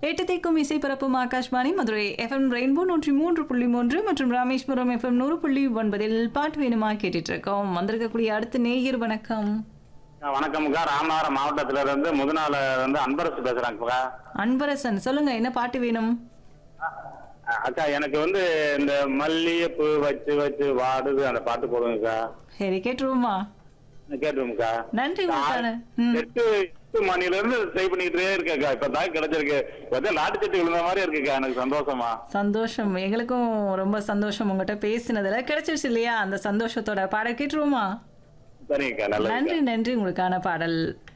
எட்டு திக்கும் இசை பரப்பும் ஆகாஷ்வாணி மதுரை எஃப்எம் ரெயின்போ நூற்றி மூன்று புள்ளி மூன்று மற்றும் ராமேஸ்வரம் எஃப்எம் நூறு புள்ளி ஒன்பதில் பாட்டு வேணுமா கேட்டுட்டு இருக்கோம் வந்திருக்கக்கூடிய அடுத்த நேயர் வணக்கம் ஆ, வணக்கம்க்கா ராமநாதபுரம் மாவட்டத்துல இருந்து முதுநாள வந்து அன்பரசு பேசுறேன்க்கா அன்பரசன் சொல்லுங்க என்ன பாட்டு வேணும் ஆ, அக்கா எனக்கு வந்து இந்த மல்லிகைப்பூ வச்சு வச்சு வாடுது அந்த பாட்டு போடுங்கக்கா சரி கேட்டுருவோமா கேட்டுருவோம்க்கா நன்றி உங்களுக்கான ம் எட்டு எட்டு மணில இருந்து ட்ரை பண்ணிக்கிட்டே இருக்கேக்கா இப்ப தான் கிடைச்சிருக்கு வந்து லாட்டு சட்டி விழுந்த மாதிரி இருக்குக்கா எனக்கு சந்தோஷமா சந்தோஷம் எங்களுக்கும் ரொம்ப சந்தோஷம் உங்ககிட்ட பேசினதுல கிடைச்சிருச்சு இல்லையா அந்த சந்தோஷத்தோட பாட கேட்டுருவோமா சரிங்கக்கா நல்லது நன்றி நன்றி உங்களுக்கான பாடல்